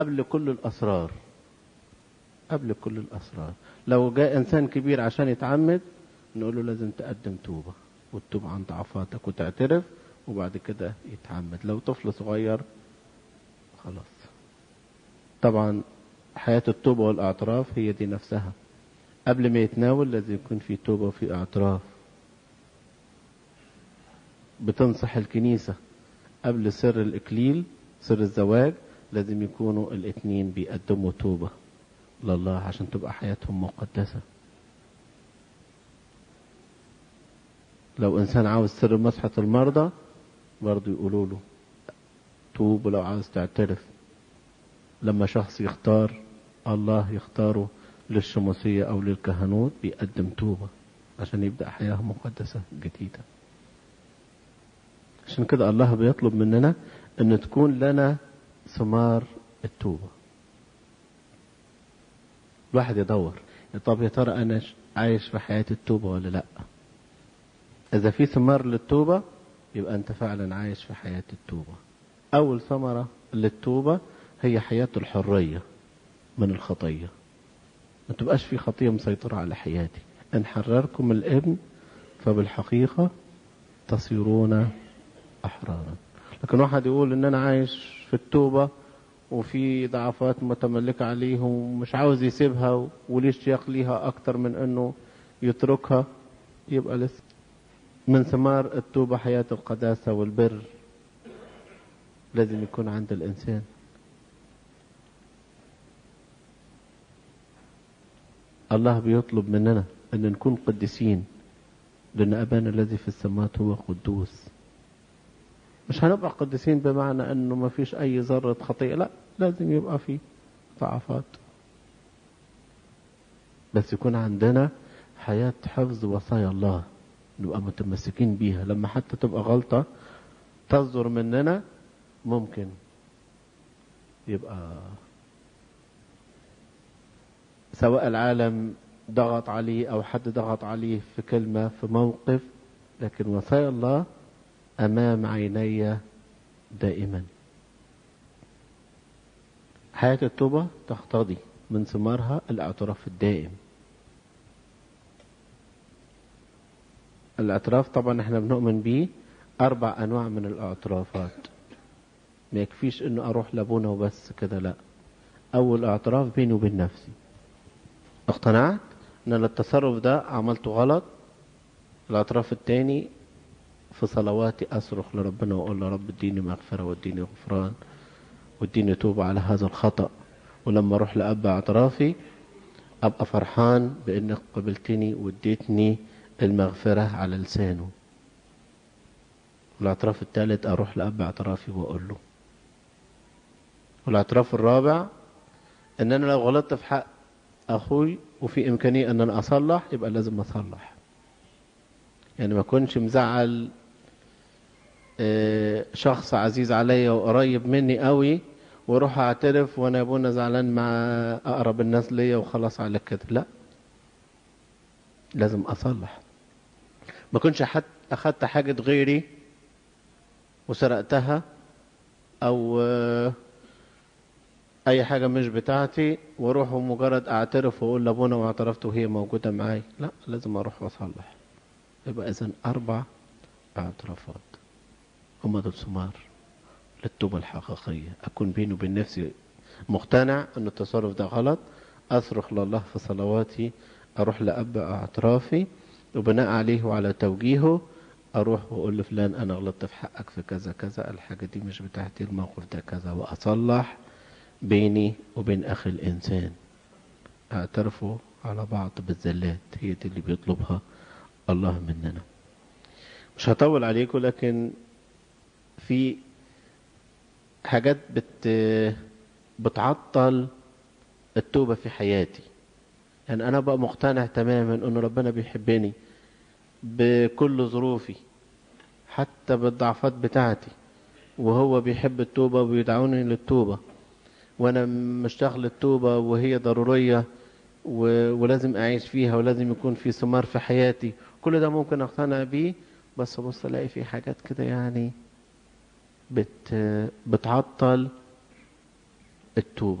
قبل كل الأسرار قبل كل الأسرار لو جاء إنسان كبير عشان يتعمد نقول له لازم تقدم توبة وتتوب عن ضعفاتك وتعترف وبعد كده يتعمد لو طفل صغير خلاص طبعا حياة التوبة والاعتراف هي دي نفسها قبل ما يتناول لازم يكون في توبة وفي اعتراف بتنصح الكنيسة قبل سر الإكليل سر الزواج لازم يكونوا الاتنين بيقدموا توبة لله عشان تبقى حياتهم مقدسة لو إنسان عاوز سر مسحة المرضى برضو يقولوا له توب لو عاوز تعترف لما شخص يختار الله يختاره للشموسية أو للكهنوت بيقدم توبة عشان يبدأ حياة مقدسة جديدة عشان كده الله بيطلب مننا أن تكون لنا ثمار التوبة الواحد يدور طب يا ترى أنا عايش في حياة التوبة ولا لأ إذا في ثمار للتوبة يبقى أنت فعلا عايش في حياة التوبة أول ثمرة للتوبة هي حياة الحرية من الخطية ما تبقاش في خطية مسيطرة على حياتي إن حرركم الابن فبالحقيقة تصيرون أحرارا لكن واحد يقول إن أنا عايش في التوبة وفي ضعفات متملكة عليه ومش عاوز يسيبها وليه اشتياق ليها أكتر من إنه يتركها يبقى لسه من ثمار التوبة حياة القداسة والبر لازم يكون عند الإنسان الله بيطلب مننا أن نكون قديسين لأن أبانا الذي في السماوات هو قدوس مش هنبقى قديسين بمعنى أنه ما فيش أي ذرة خطيئة لا لازم يبقى في ضعفات بس يكون عندنا حياة حفظ وصايا الله نبقى متمسكين بيها لما حتى تبقى غلطة تصدر مننا ممكن يبقى سواء العالم ضغط عليه أو حد ضغط عليه في كلمة في موقف لكن وصايا الله أمام عيني دائما حياة التوبة تقتضي من ثمارها الاعتراف الدائم الاعتراف طبعا احنا بنؤمن بيه أربع أنواع من الاعترافات ما يكفيش انه اروح لابونا وبس كده لا اول اعتراف بيني وبين نفسي اقتنعت ان أنا التصرف ده عملته غلط الاعتراف التاني في صلواتي اصرخ لربنا واقول له رب اديني مغفره واديني غفران واديني توبه على هذا الخطا ولما اروح لاب اعترافي ابقى فرحان بانك قبلتني واديتني المغفره على لسانه والاعتراف الثالث اروح لاب اعترافي واقول له والاعتراف الرابع ان انا لو غلطت في حق اخوي وفي امكانيه ان انا اصلح يبقى لازم اصلح يعني ما اكونش مزعل شخص عزيز عليا وقريب مني قوي واروح اعترف وانا يا ابونا زعلان مع اقرب الناس ليا وخلاص على كده لا لازم اصلح ما كنتش حد اخدت حاجه غيري وسرقتها او اي حاجه مش بتاعتي واروح ومجرد اعترف واقول لابونا واعترفت وهي موجوده معاي لا لازم اروح واصلح يبقى اذا اربع اعترافات هم دول ثمار للتوبه الحقيقيه اكون بيني وبين نفسي مقتنع ان التصرف ده غلط اصرخ لله في صلواتي اروح لاب اعترافي وبناء عليه وعلى توجيهه اروح واقول لفلان انا غلطت في حقك في كذا كذا الحاجه دي مش بتاعتي الموقف ده كذا واصلح بيني وبين اخي الانسان اعترفوا على بعض بالزلات هي دي اللي بيطلبها الله مننا مش هطول عليكم لكن في حاجات بت بتعطل التوبة في حياتي يعني أنا بقى مقتنع تماما أن ربنا بيحبني بكل ظروفي حتى بالضعفات بتاعتي وهو بيحب التوبة وبيدعوني للتوبة وأنا مشتاق للتوبة وهي ضرورية و... ولازم أعيش فيها ولازم يكون في ثمار في حياتي كل ده ممكن أقتنع بيه بس بص ألاقي في حاجات كده يعني بت... بتعطل التوبة